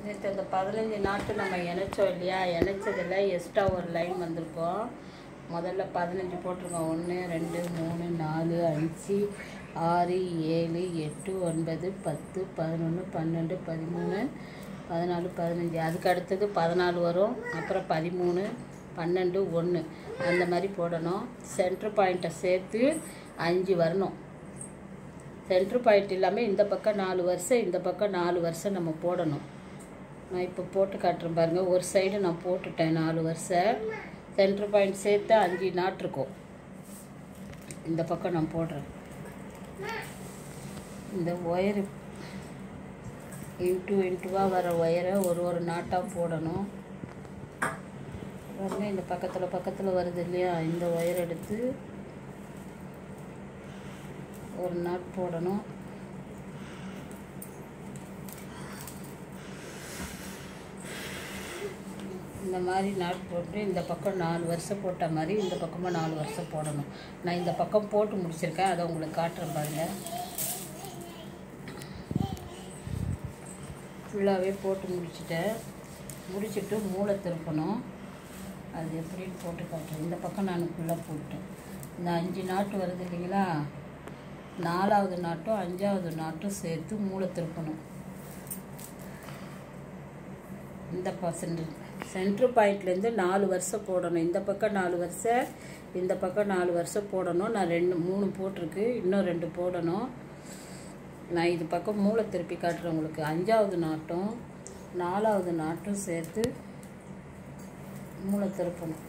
நேற்று அந்த பதினஞ்சு நாட்டு நம்ம இணைச்சோம் இல்லையா இணைச்சதில் எக்ஸ்ட்ரா ஒரு லைன் வந்திருக்கோம் முதல்ல பதினஞ்சு போட்டிருக்கோம் ஒன்று ரெண்டு மூணு நாலு அஞ்சு ஆறு ஏழு எட்டு ஒன்பது பத்து பதினொன்று பன்னெண்டு பதிமூணு பதினாலு பதினஞ்சு அதுக்கு அடுத்தது பதினாலு வரும் அப்புறம் பதிமூணு பன்னெண்டு ஒன்று அந்த மாதிரி போடணும் சென்டர் பாயிண்ட்டை சேர்த்து அஞ்சு வரணும் சென்ட்ரு பாயிண்ட் இல்லாமல் இந்த பக்கம் நாலு வருஷம் இந்த பக்கம் நாலு வருஷம் நம்ம போடணும் நான் இப்போ போட்டு காட்டுறேன் பாருங்கள் ஒரு சைடு நான் போட்டுட்டேன் நாலு வருஷம் சென்ட்ரு பாயிண்ட் சேர்த்து அஞ்சு நாட் இருக்கும் இந்த பக்கம் நான் போடுறேன் இந்த ஒயரு இன்ட்டு இன்ட்டுவாக வர ஒயரை ஒரு ஒரு நாட்டாக போடணும் பாருங்க இந்த பக்கத்தில் பக்கத்தில் வருது இல்லையா இந்த ஒயர் எடுத்து ஒரு நாட் போடணும் இந்த மாதிரி நாட் போட்டு இந்த பக்கம் நாலு வருஷம் போட்ட மாதிரி இந்த பக்கமாக நாலு வருஷம் போடணும் நான் இந்த பக்கம் போட்டு முடிச்சிருக்கேன் அதை உங்களுக்கு காட்டுறேன் பாருங்கள் ஃபுல்லாகவே போட்டு முடிச்சிட்டேன் முடிச்சிட்டு மூளை திருப்பணும் அது எப்படின்னு போட்டு காட்டுறேன் இந்த பக்கம் நான் ஃபுல்லாக போட்டேன் இந்த அஞ்சு நாட்டு வருது இல்லைங்களா நாலாவது நாட்டும் அஞ்சாவது நாட்டும் சேர்த்து மூளை திருப்பணும் இந்த பர்சன்ட் சென்ட்ரு பாயிண்ட்லேருந்து நாலு வருஷம் போடணும் இந்த பக்கம் நாலு வருஷம் இந்த பக்கம் நாலு வருஷம் போடணும் நான் ரெண்டு மூணு போட்டிருக்கு இன்னும் ரெண்டு போடணும் நான் இது பக்கம் மூளை திருப்பி காட்டுறேன் உங்களுக்கு அஞ்சாவது நாட்டும் நாலாவது நாட்டும் சேர்த்து மூளை திருப்பணும்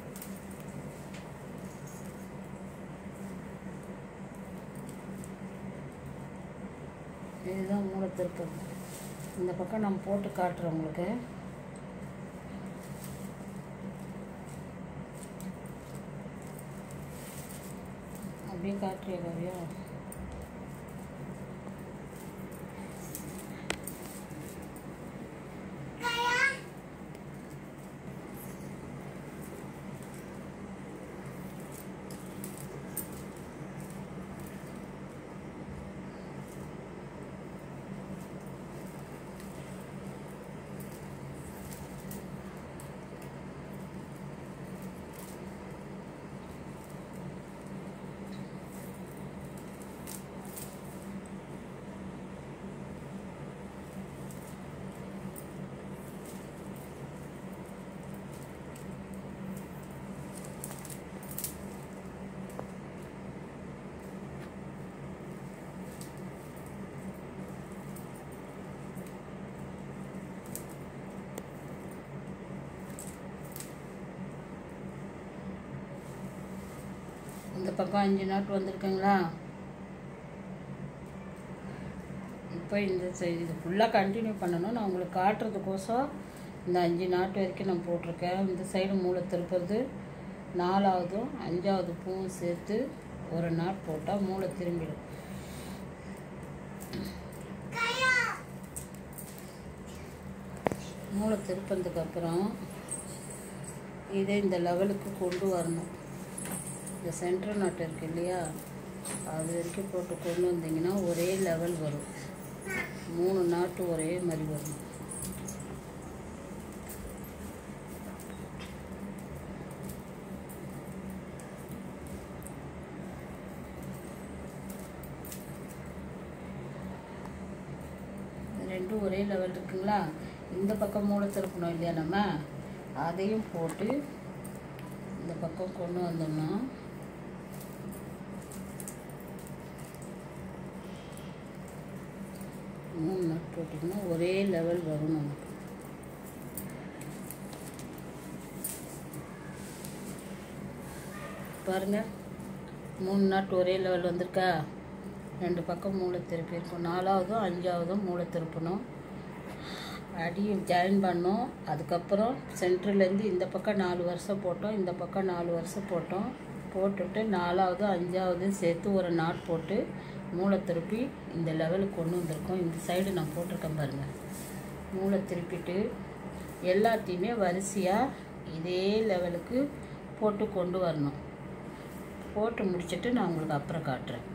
இதுதான் மூளை திருப்பம் இந்த பக்கம் நான் போட்டு காட்டுறேன் உங்களுக்கு அப்படியே காட்டுறியா காவியா இந்த பக்கம் அஞ்சு நாட் வந்திருக்குங்களா இப்போ இந்த சைடு இது ஃபுல்லாக கண்டினியூ பண்ணணும் நான் உங்களுக்கு காட்டுறதுக்கோசம் இந்த அஞ்சு நாட்டு வரைக்கும் நான் போட்டிருக்கேன் இந்த சைடு மூளை திருப்புறது நாலாவதும் அஞ்சாவது பூவும் சேர்த்து ஒரு நாட் போட்டால் மூளை திரும்பிடும் மூளை திருப்பினதுக்கு அப்புறம் இதை இந்த லெவலுக்கு கொண்டு வரணும் இந்த சென்ட்ரல் நாட்டு இருக்கு இல்லையா அது வரைக்கும் போட்டு கொண்டு வந்தீங்கன்னா ஒரே லெவல் வரும் மூணு நாட்டு ஒரே மாதிரி வரும் ரெண்டும் ஒரே லெவல் இருக்குங்களா இந்த பக்கம் மூளை திருப்பணும் இல்லையா நம்ம அதையும் போட்டு இந்த பக்கம் கொண்டு வந்தோம்னா மூணு நட் போட்டிங்கன்னா ஒரே லெவல் வரும் நமக்கு பாருங்க மூணு நாட் ஒரே லெவல் வந்திருக்கா ரெண்டு பக்கம் மூளை திருப்பி இருக்கும் நாலாவதும் அஞ்சாவதும் மூளை திருப்பணும் அடியும் ஜாயின் பண்ணோம் அதுக்கப்புறம் சென்டர்லேருந்து இந்த பக்கம் நாலு வருஷம் போட்டோம் இந்த பக்கம் நாலு வருஷம் போட்டோம் போட்டுட்டு நாலாவது அஞ்சாவது சேர்த்து ஒரு நாட் போட்டு மூளை திருப்பி இந்த லெவலுக்கு கொண்டு வந்திருக்கோம் இந்த சைடு நான் போட்டிருக்கேன் பாருங்கள் மூளை திருப்பிட்டு எல்லாத்தையுமே வரிசையாக இதே லெவலுக்கு போட்டு கொண்டு வரணும் போட்டு முடிச்சுட்டு நான் உங்களுக்கு அப்புறம் காட்டுறேன்